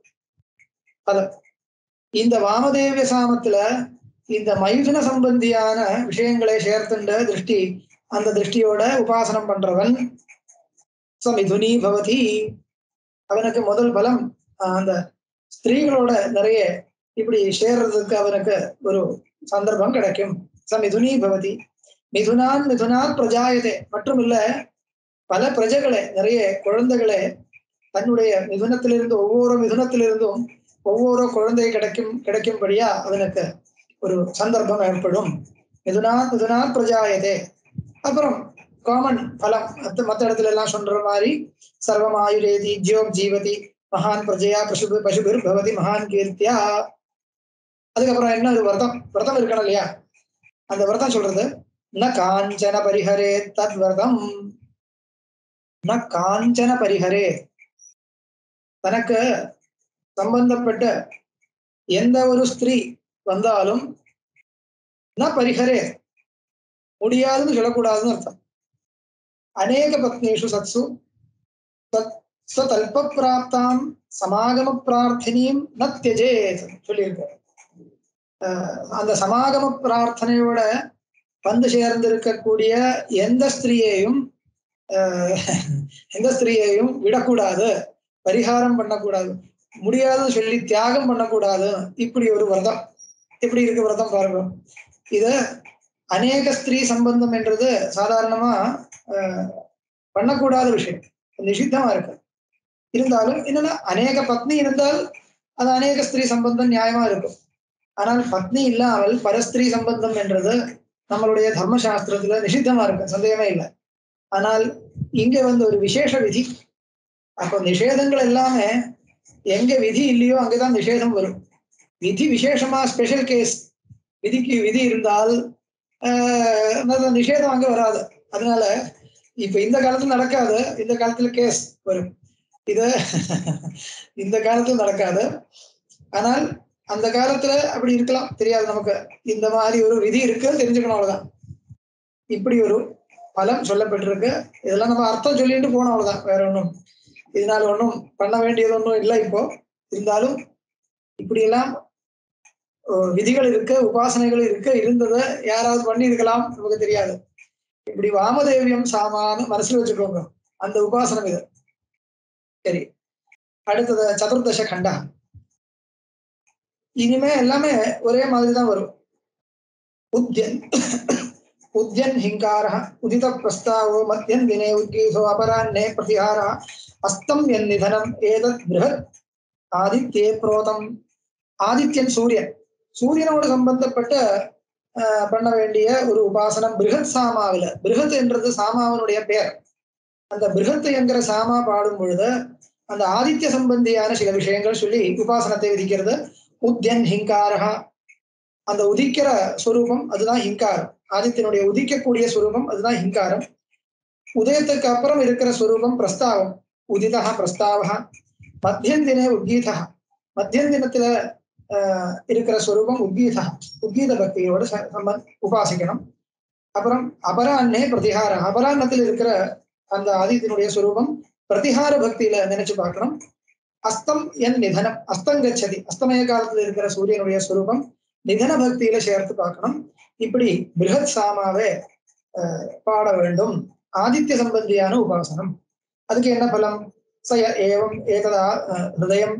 பலம் இந்த வாமதேவிய சாமத்துல இந்த மைதுன சம்பந்தியான விஷயங்களை சேர்த்துண்ட திருஷ்டி அந்த திருஷ்டியோட உபாசனம் பண்றவன் ச மிதுனி பவதி அவனுக்கு முதல் பலம் ஆஹ், அந்த ஸ்திரீகளோட நிறைய இப்படி சேர்றதுக்கு அவனுக்கு ஒரு சந்தர்ப்பம் கிடைக்கும் ச மிதுனி பவதி மிதுனான் மிதுனாத் பிரஜாயதே மற்றும் இல்ல பல பிரஜைகளே நிறைய குழந்தைகளே தன்னுடைய மிதுனத்திலிருந்து ஒவ்வொரு மிதுனத்திலிருந்தும் ஒவ்வொரு குழந்தை கிடைக்கும் கிடைக்கும்படியா அவனுக்கு ஒரு சந்தர்ப்பம் ஏற்படும் மிதுனாத் மிதுனாத் பிரஜாயதே அப்புறம் காமன் பலம் மத்த மத்த இடத்துல எல்லாம் சொல்ற மாதிரி சர்வம் ஆயுரேதி ஜியோக் ஜீவதி மகான் பிரஜையா பசு பசுபிர் பவதி மகான் கீர்த்தியா அதுக்கப்புறம் என்ன ஒரு விரதம் விரதம் இருக்கணும் இல்லையா அந்த விரதம் சொல்றது ந காஞ்சன பரிஹரே தத் விரதம் ந காஞ்சன பரிஹரே தனக்கு சம்பந்தப்பட்ட எந்த ஒரு ஸ்திரீ வந்தாலும் ந பரிஹரே முடியாதுன்னு சொல்லக்கூடாதுன்னு அர்த்தம் அநேக பத்னேஷு சத்சு தத் ஸ்வதல்ப பிராப்தாம் சமாகம பிரார்த்தனையும் ந தியஜேத் சொல்லியிருக்காரு அஹ் அந்த சமாகம பிரார்த்தனையோட வந்து சேர்ந்திருக்கக்கூடிய எந்த ஸ்திரீயையும் அஹ் எந்த ஸ்திரீயையும் விடக்கூடாது பரிகாரம் பண்ணக்கூடாது முடியாதுன்னு சொல்லி தியாகம் பண்ணக்கூடாது இப்படி ஒரு விரதம் இப்படி இருக்கு விரதம் பாருங்க இது அநேக ஸ்திரீ சம்பந்தம் என்றது சாதாரணமா அஹ், பண்ணக்கூடாத விஷயம் நிஷித்தமா இருக்கு இருந்தாலும் என்னன்னா அநேக பத்னி இருந்தால் அது அநேக ஸ்திரீ சம்பந்தம் நியாயமா இருக்கும் ஆனால் பத்னி இல்லாமல் பரஸ்திரீ சம்பந்தம் என்றது நம்மளுடைய தர்மசாஸ்திரத்துல நிஷித்தமா இருக்கு சந்தேகமே இல்லை ஆனால் இங்க வந்து ஒரு விசேஷ விதி அப்போ நிஷேதங்கள் எல்லாமே எங்க விதி இல்லையோ அங்கதான் நிஷேதம் வரும் விதி விசேஷமா ஸ்பெஷல் கேஸ் விதிக்கு விதி இருந்தால் ஆஹ், அந்த நிஷேதம் அங்க வராது அதனால இப்ப இந்த காலத்துல நடக்காது இந்த காலத்துல கேஸ் வரும் இது இந்த காலத்துல நடக்காது ஆனால் அந்த காலத்துல அப்படி இருக்கலாம் தெரியாது நமக்கு இந்த மாதிரி ஒரு விதி இருக்குன்னு தெரிஞ்சுக்கணும் அவ்வளவுதான் இப்படி ஒரு பலம் சொல்லப்பட்டிருக்கு இதெல்லாம் நம்ம அர்த்தம் சொல்லிட்டு போனோம் அவ்வளவுதான் வேற ஒண்ணும் இதனால ஒண்ணும் பண்ண வேண்டியது ஒண்ணும் இல்லை இப்போ இருந்தாலும் இப்படியெல்லாம் அஹ், விதிகள் இருக்கு உபாசனைகள் இருக்கு இருந்ததை யாராவது பண்ணி இருக்கலாம் நமக்கு தெரியாது இப்படி வாமதேவியம் சாமான்னு மனசுல வச்சுக்கோங்க அந்த உபாசனம் இது சரி அடுத்தது சதுர்தச கண்டா இனிமே எல்லாமே ஒரே மாதிரி தான் வரும் உத்யன் உத்யன் ஹிங்கார உதித பிரஸ்தாவோ மத்தியன் தினே உத்கீசோ அபராண்ணே பிரதிஹார அஸ்தம் என் நிதனம் ஏதத் பிருஹத் ஆதித்யே புரோதம் ஆதித்யன் சூரியன் சூரியனோடு சம்பந்தப்பட்ட ஆஹ், பண்ண வேண்டிய ஒரு உபாசனம் பிருகத் சாமாவில பிருகத் என்றது சாமாவனுடைய பெயர் அந்த பிருகத் என்கிற சாமா பாடும் பொழுது அந்த ஆதித்ய சம்பந்தியான சில விஷயங்கள் சொல்லி உபாசனத்தை விதிக்கிறது உத்யன் ஹிங்காரஹா அந்த உதிக்கிற ஸ்வரூபம் அதுதான் ஹிங்காரம் ஆதித்யனுடைய உதிக்கக்கூடிய ஸ்வரூபம் அதுதான் ஹிங்காரம் உதயத்துக்கு அப்புறம் இருக்கிற ஸ்வரூபம் பிரஸ்தாவம் உதிதா பிரஸ்தாவா மத்தியந்தினே உத்கீதா மத்தியந்தினத்துல ஆஹ், இருக்கிற ஸ்வரூபம் உத்கீதா உத்கீத பக்தியோட ச- நம்ம உபாசிக்கணும் அப்புறம் அபராண்ணே பிரதிகார அபராண்ணத்தில் இருக்கிற அந்த ஆதித்யனுடைய ஸ்வரூபம் பிரதிகார பக்தியில நினைச்சு பார்க்கணும் அஸ்தம் என் நிதனம் அஸ்தம் கச்சதி அஸ்தமய காலத்துல இருக்கிற சூரியனுடைய ஸ்வரூபம் நிதன பக்தியில சேர்த்து பார்க்கணும் இப்படி பிருகத் சாமாவே அஹ், பாட வேண்டும் ஆதித்ய சம்பந்தியான உபாசனம் அதுக்கு என்ன பலம் ச ய ஏவம் ஏததா அஹ், ஹிருதயம்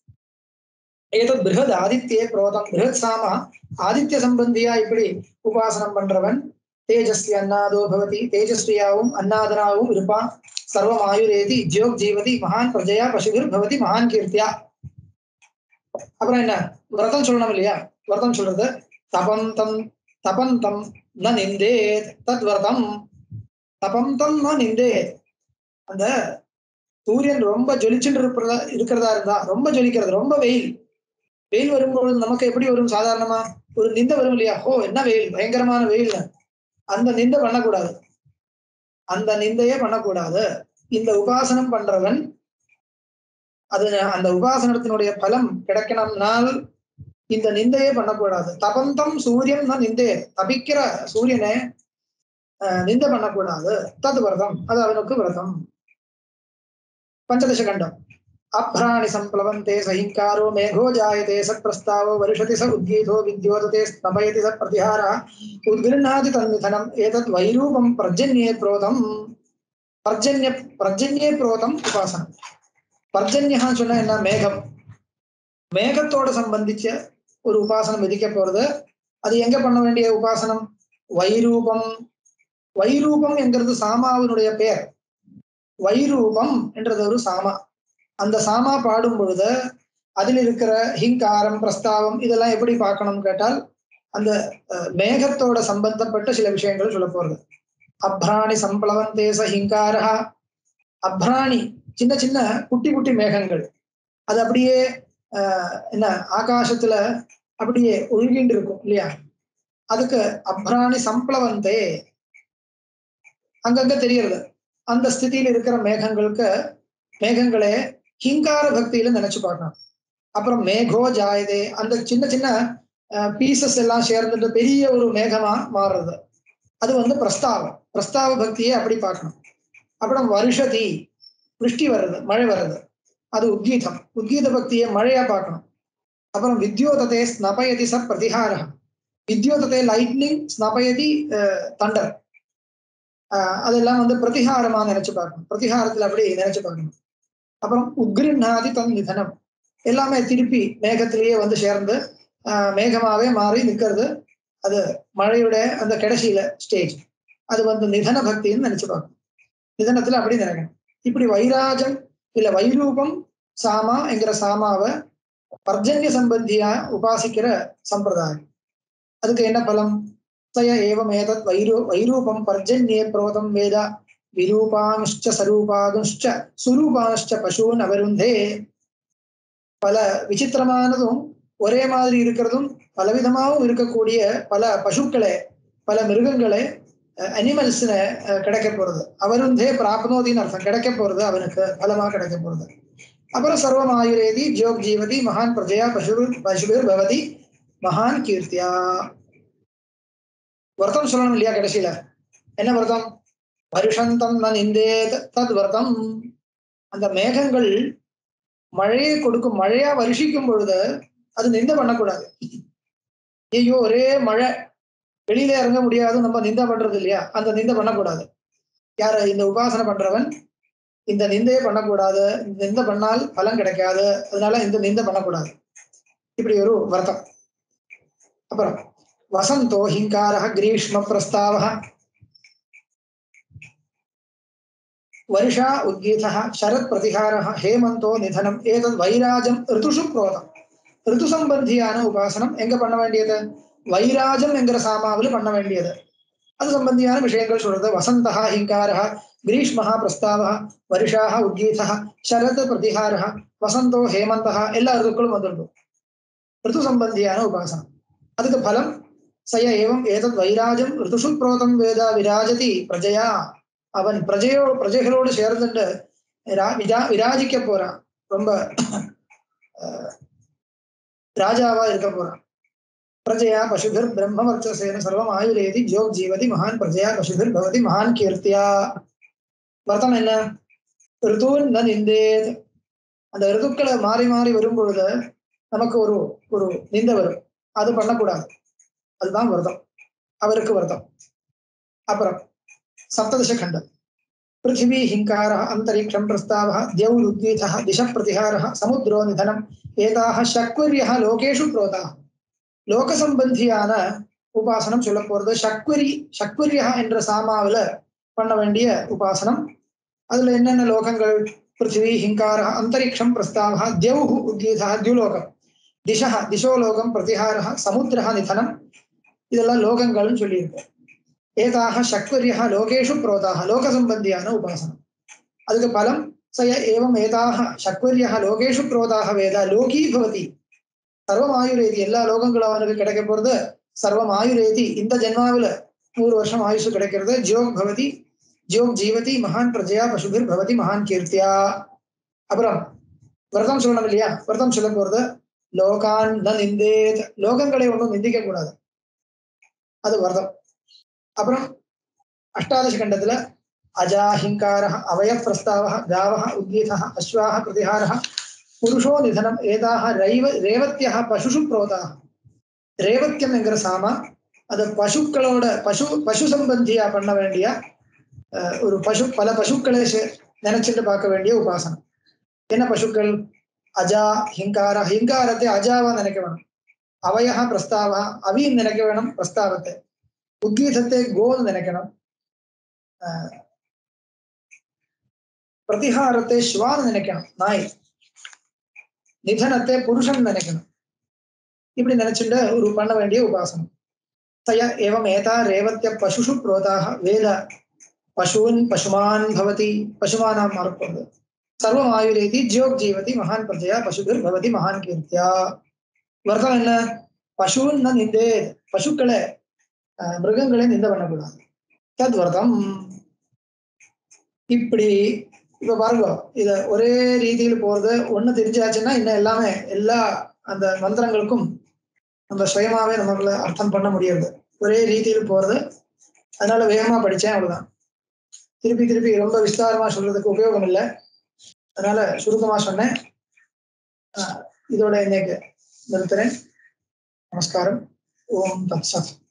ஏதத் பிருகத் ஆதித்யே புரோதம் பிருகத் சாமா ஆதித்ய சம்பந்தியா இப்படி உபாசனம் பண்றவன் தேஜஸ்வி அன்னாதோ பவதி தேஜஸ்வியாவும் அன்னாதனாவும் இருப்பான் சர்வம் ஆயுரேதி ஜோக் ஜீவதி மகான் பிரஜையா பசுபிர் பவதி மகான் கீர்த்தியா அப்புறம் என்ன விரதம் சொல்லணும் இல்லையா விரதம் சொல்றது தபந்தம் தபந்தம் ந நிந்தே தத் விரதம் தபந்தம் ந நிந்தே அந்த சூரியன் ரொம்ப ஜொலிச்சுட்டு இருக்கிறதா இருக்கிறதா இருந்தா ரொம்ப ஜொலிக்கிறது ரொம்ப வெயில் வெயில் வரும்பொழுது நமக்கு எப்படி வரும் சாதாரணமா ஒரு நிந்த வரும் இல்லையா ஓ என்ன வெயில் பயங்கரமான வெயில் அந்த நிந்தை பண்ணக்கூடாது அந்த நிந்தையே பண்ணக்கூடாது இந்த உபாசனம் பண்றவன் அது அந்த உபாசனத்தினுடைய பலம் கிடைக்கணும்னால் இந்த நிந்தையே பண்ணக்கூடாது தபந்தம் சூரியன் தான் நிந்தே தபிக்கிற சூரியனை அஹ், நிந்தை பண்ணக்கூடாது தது விரதம் அது அவனுக்கு விரதம் பஞ்சதச கண்டம் அப்ராணி சம்பிளவந்தே சஹிங்காரோ மேகோ ஜாயதே சத் பிரஸ்தாவோ வருஷதி ச உத்கீதோ வித்யோததே ஸ்தபயதி ச பிரதிஹார உத்கிருண்ணாதி தன்னிதனம் ஏதத் வைரூபம் பிரஜன்யே புரோதம் பர்ஜன்ய பிரஜன்யே புரோதம் உபாசனம் பர்ஜன்யான்னு சொன்னா என்ன மேகம் மேகத்தோட சம்பந்திச்ச ஒரு உபாசனம் விதிக்க போறது அது எங்க பண்ண வேண்டிய உபாசனம் வைரூபம் வைரூபம் என்கிறது சாமாவினுடைய பெயர் வைரூபம் என்றது ஒரு சாமா அந்த சாமா பாடும் பொழுது அதில் இருக்கிற ஹிங்காரம் பிரஸ்தாவம் இதெல்லாம் எப்படி பார்க்கணும் கேட்டால் அந்த அஹ், மேகத்தோட சம்பந்தப்பட்ட சில விஷயங்கள் சொல்ல போறது அப்ராணி சம்பளவந்தேச ஹிங்காரா அப்ராணி சின்ன சின்ன குட்டி குட்டி மேகங்கள் அது அப்படியே ஆஹ், என்ன ஆகாசத்துல அப்படியே ஒழுகிண்டு இருக்கும் இல்லையா அதுக்கு அப்ராணி சம்பளவந்தே அங்கங்க தெரியறது அந்த ஸ்திதியில இருக்கிற மேகங்களுக்கு மேகங்களே ஹிங்கார பக்தியில நினைச்சு பார்க்கணும் அப்புறம் மேகோ ஜாயதே அந்த சின்ன சின்ன பீசஸ் எல்லாம் சேர்ந்துட்டு பெரிய ஒரு மேகமா மாறுறது அது வந்து பிரஸ்தாவம் பிரஸ்தாவ பக்தியை அப்படி பார்க்கணும் அப்புறம் வருஷதி விருஷ்டி வர்றது மழை வர்றது அது உத்கீதம் உத்கீத பக்தியை மழையா பார்க்கணும் அப்புறம் வித்யோததே ஸ்னபயதி ச பிரதிகார வித்யோததே லைட்னிங் ஸ்னபயதி தண்டர் அதெல்லாம் வந்து பிரதிகாரமா நினைச்சு பார்க்கணும் பிரதிகாரத்துல அப்படி நினைச்சு பார்க்கணும் அப்புறம் உக்ரிநாதி தன் நிதனம் எல்லாமே திருப்பி மேகத்திலேயே வந்து சேர்ந்து ஆஹ் மேகமாவே மாறி நிற்கிறது அது மழையோட அந்த கடைசியில ஸ்டேஜ் அது வந்து நிதன பக்தின்னு நினைச்சு பார்க்கணும் நிதனத்துல அப்படி நினைக்கணும் இப்படி வைராஜம் இல்ல வைரூபம் சாமா என்கிற சாமாவை பர்ஜன்ய சம்பந்தியா உபாசிக்கிற சம்பிரதாயம் அதுக்கு என்ன பலம் சய ஏவம் ஏதத் வைரூ வைரூபம் பர்ஜன்யே புரோதம் வேத விரூபானுஷ்ச சரூபானுஷ்ச சுரூபானுஷ்ச பசூன் அவருந்தே பல விசித்திரமானதும் ஒரே மாதிரி இருக்கிறதும் பலவிதமாகவும் இருக்கக்கூடிய பல பசுக்களை பல மிருகங்களை அனிமல்ஸ்னு கிடைக்க போறது அவருந்தே பிராப்னோதின்னு அர்த்தம் கிடைக்க போறது அவனுக்கு பலமா கிடைக்க போறது அப்புறம் சர்வம் ஆயுரேதி ஜோக் ஜீவதி மகான் பிரஜயா பசு பசுபிர் பவதி மகான் கீர்த்தியா விரதம் சொல்லணும் இல்லையா கடைசியில என்ன விரதம் வருஷந்தம் நான் இந்தே தத் விரதம் அந்த மேகங்கள் மழையை கொடுக்கும் மழையா வருஷிக்கும் பொழுது அது நிந்த பண்ணக்கூடாது ஐயோ ஒரே மழை வெளியில இறங்க முடியாது நம்ம நிந்த பண்றது இல்லையா அந்த நிந்த பண்ணக்கூடாது யாரு இந்த உபாசனை பண்றவன் இந்த நிந்தையே பண்ணக்கூடாது இந்த நிந்த பண்ணால் பலன் கிடைக்காது அதனால இந்த நிந்த பண்ணக்கூடாது இப்படி ஒரு விரதம் அப்புறம் வசந்தோ ஹிங்கார கிரீஷ்ம பிரஸ்தாவ வருஷா உத்கீத சரத் பிரதிகார ஹேமந்தோ நிதனம் ஏதத் வைராஜம் ரிதுஷு புரோதம் ரிது சம்பந்தியான உபாசனம் எங்க பண்ண வேண்டியது வைராஜம் என்கிற சாமாவில் பண்ண வேண்டியது அது சம்பந்தியான விஷயங்கள் சொல்றது வசந்தா ஹிங்கார கிரீஷ்மஹா பிரஸ்தாவ வருஷாக உத்கீத சரத் பிரதிகார வசந்தோ ஹேமந்தா எல்லா ரிதுக்களும் வந்துருக்கும் ரிது சம்பந்தியான உபாசனம் அதுக்கு பலம் சய ஏவம் ஏதத் வைராஜம் ரிதுஷு புரோதம் வேத விராஜதி பிரஜையா அவன் பிரஜையோ பிரஜைகளோடு சேர்ந்துட்டு விரா விராஜிக்க போறான் ரொம்ப ராஜாவா இருக்க போறான் பிரஜையா பசுபிர் பிரம்ம வர்ச்சசேன சர்வம் ஆயுரேதி ஜோக் ஜீவதி மகான் பிரஜையா பசுபிர் பவதி மகான் கீர்த்தியா வர்த்தம் என்ன ரிதுன் ந நிந்தேத் அந்த ரிதுக்களை மாறி மாறி வரும் பொழுது நமக்கு ஒரு ஒரு நிந்த வரும் அது பண்ணக்கூடாது அதுதான் விரதம் அவருக்கு விரதம் அப்புறம் சப்ததச கண்டம் பிருத்திவி ஹிங்கார அந்தரிக்ஷம் பிரஸ்தாவ தியௌருத்கீத திச பிரதிகார சமுத்ரோ நிதனம் ஏதாக சக்வரிய லோகேஷு புரோதா லோக சம்பந்தியான உபாசனம் சொல்ல போறது சக்வரி சக்வரியா என்ற சாமாவில பண்ண வேண்டிய உபாசனம் அதுல என்னென்ன லோகங்கள் பிருத்திவி ஹிங்கார அந்தரிக்ஷம் பிரஸ்தாவ தியௌஹு உத்கீதா தியுலோகம் திசா திசோலோகம் பிரதிகார சமுத்திர நிதனம் இதெல்லாம் லோகங்கள்னு சொல்லியிருக்கோம் ஏதாக சக்வரியா லோகேஷு புரோதாக லோக சம்பந்தியான உபாசனம் அதுக்கு பலம் சய ஏவம் ஏதாக சக்வரியா லோகேஷு புரோதாக வேத லோகி பவதி சர்வம் ஆயுரேதி எல்லா லோகங்களும் அவனுக்கு கிடைக்க போறது சர்வம் ஆயுரேதி இந்த ஜென்மாவில நூறு வருஷம் ஆயுசு கிடைக்கிறது ஜோக் பவதி ஜோக் ஜீவதி மகான் பிரஜயா பசுபிர் பவதி மகான் கீர்த்தியா அப்புறம் விரதம் சொல்லணும் இல்லையா விரதம் சொல்ல போறது லோகான் ந நிந்தேத் லோகங்களை ஒன்றும் நிந்திக்க கூடாது அது விரதம் அப்புறம் அஷ்டாதச கண்டத்துல அஜா ஹிங்கார அவய பிரஸ்தாவ காவ உத்கீத அஸ்வாக பிரதிகார புருஷோ நிதனம் ஏதாக ரைவ ரேவத்தியா பசுஷு புரோதாக ரேவத்தியம் என்கிற சாமா அது பசுக்களோட பசு பசு சம்பந்தியா பண்ண வேண்டிய ஒரு பசு பல பசுக்களை நினைச்சிட்டு பார்க்க வேண்டிய உபாசனம் என்ன பசுக்கள் அஜா ஹிங்கார ஹிங்காரத்தை அஜாவா நினைக்க வேணும் அவயா பிரஸ்தாவா அவியும் நினைக்க வேணும் பிரஸ்தாவத்தை உத்கீதத்தை கோன்னு நினைக்கணும் ஆஹ் பிரதிகாரத்தை சிவான்னு நினைக்கணும் நாய் நிதனத்தை புருஷன் நினைக்கணும் இப்படி நினைச்சுட்டு ஒரு பண்ண வேண்டிய உபாசனம் தய ஏவம் ஏதா ரேவத்திய பசுஷு புரோதாக வேத பசூன் பசுமான் பவதி பசுமானாம் மறப்பது சர்வம் ஆயுரேதி ஜியோக் ஜீவதி மகான் பிரஜயா பசுபிர் பவதி மகான் கீர்த்தியா விரதம் என்ன பசுன்னா நிந்தே பசுக்களை ஆஹ், மிருகங்களை நிந்த பண்ணக்கூடாது தத் விரதம் இப்படி இப்ப பாருங்க இத ஒரே ரீதியில் போறது ஒண்ணு தெரிஞ்சாச்சுன்னா இன்னும் எல்லாமே எல்லா அந்த மந்திரங்களுக்கும் நம்ம சுயமாவே நமக்குள்ள அர்த்தம் பண்ண முடியாது ஒரே ரீதியில் போறது அதனால வேகமா படிச்சேன் அவ்வளவுதான் திருப்பி திருப்பி ரொம்ப விஸ்தாரமா சொல்றதுக்கு உபயோகம் இல்லை அதனால சுருக்கமா சொன்னேன் ஆஹ் இதோட இன்னைக்கு நிறுத்துறேன் நமஸ்காரம் ஓம் தத் சத்